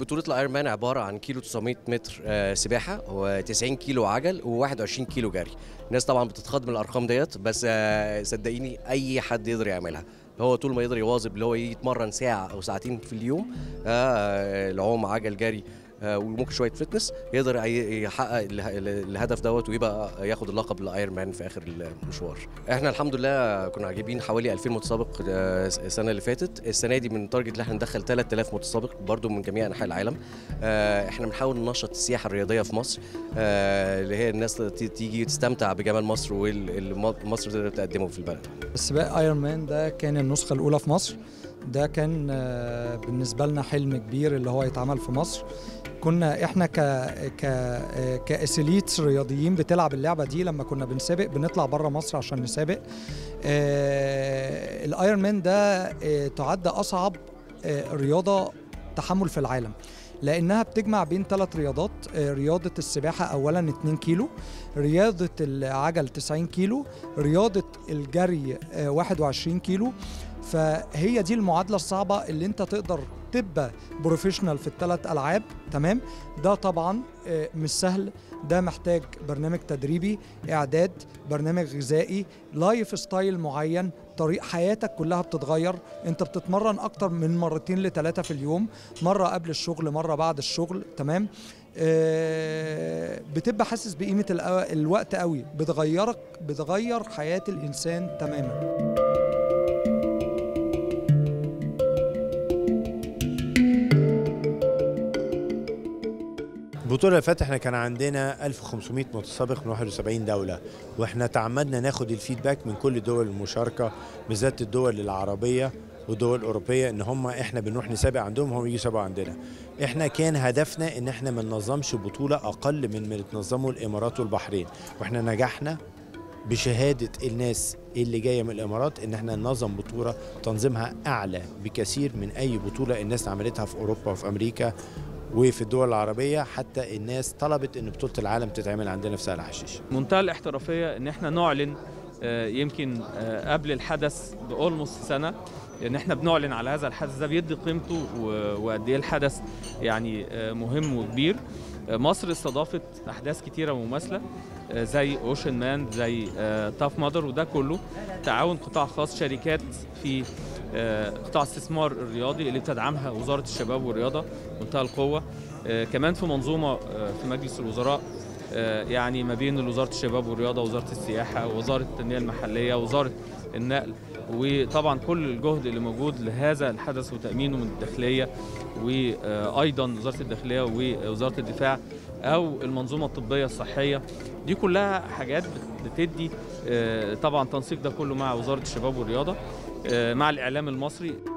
بطولة الايرون مان عبارة عن كيلو 900 متر آه، سباحة و90 كيلو عجل و21 كيلو جري الناس طبعا بتتخض من الارقام ديت بس آه، صدقيني اي حد يقدر يعملها هو طول ما يقدر يواظب اللي هو يتمرن ساعة او ساعتين في اليوم آه، العوم عجل جري آه، وممكن شويه فتنس يقدر ي- يحقق اله- الهدف دوت ويبقى ياخد اللقب الايرون مان في اخر المشوار احنا الحمد لله كنا جايبين حوالي 2000 متسابق آه، السنه اللي فاتت السنه دي من تارجت ان احنا ندخل 3000 متسابق برضو من جميع انحاء العالم آه، احنا بنحاول ننشط السياحه الرياضيه في مصر آه، اللي هي الناس ت- تيجي تستمتع بجمال مصر واللي مصر تقدر تقدمه في البلد سباق ايرون مان ده كان النسخة الأولى في مصر ده كان آه، بالنسبة لنا حلم كبير اللي هو يتعمل في مصر كنا احنا ك ك آه، كاسيليتس رياضيين بتلعب اللعبة دي لما كنا بنسابق بنطلع بره مصر عشان نسابق آه، الايرون مان ده آه، تعد أصعب آه، رياضة تحمل في العالم لانها بتجمع بين ثلاث رياضات آه، رياضه السباحه اولا 2 كيلو رياضه العجل 90 كيلو رياضه الجري آه، 21 كيلو فهي دي المعادله الصعبه اللي انت تقدر تبقى بروفيشنال في الثلاث العاب تمام ده طبعا آه، مش سهل ده محتاج برنامج تدريبي اعداد برنامج غذائي لايف ستايل معين طريق حياتك كلها بتتغير انت بتتمرن اكتر من مرتين لثلاثه في اليوم مره قبل الشغل مره بعد الشغل تمام آه، بتبقى حاسس بقيمه الأو- الوقت قوي بتغيرك بتغير حياه الانسان تماما البطولة اللي فاتت احنا كان عندنا 1500 متسابق من 71 دولة واحنا تعمدنا ناخد الفيدباك من كل الدول المشاركة بالذات الدول العربية والدول الأوروبية ان هم احنا بنروح نسابق عندهم هم يجوا يسابقوا عندنا احنا كان هدفنا ان احنا ما ننظمش بطولة اقل من ما تنظمه الامارات والبحرين واحنا نجحنا بشهادة الناس اللي جاية من الإمارات إن احنا ننظم بطولة تنظيمها أعلى بكثير من أي بطولة الناس عملتها في أوروبا وفي أمريكا وفي الدول العربية حتى الناس طلبت إن بطولة العالم تتعمل عندنا في سهل حشيش منتهى الاحترافيه ان احنا نعلن آه، يمكن آه، قبل الحدث باولموست سنه ان احنا بنعلن على هذا الحدث ده بيدي قيمته و- وقد ايه الحدث يعني آه، مهم وكبير آه، مصر استضافت احداث كتيره مماثله آه، زي اوشن مان زي تاف مادر وده كله تعاون قطاع خاص شركات في آه، قطاع الاستثمار الرياضي اللي بتدعمها وزاره الشباب والرياضه منتهى القوه آه، كمان في منظومه آه، في مجلس الوزراء آه، يعني ما بين وزاره الشباب والرياضه وزاره السياحه ووزاره التنميه المحليه ووزاره النقل وطبعا كل الجهد اللي موجود لهذا الحدث وتامينه من الداخليه وايضا وزاره الداخليه ووزاره الدفاع او المنظومه الطبيه الصحيه دي كلها حاجات بت- بتدي آه، طبعا تنسيق ده كله مع وزاره الشباب والرياضه آه، مع الاعلام المصري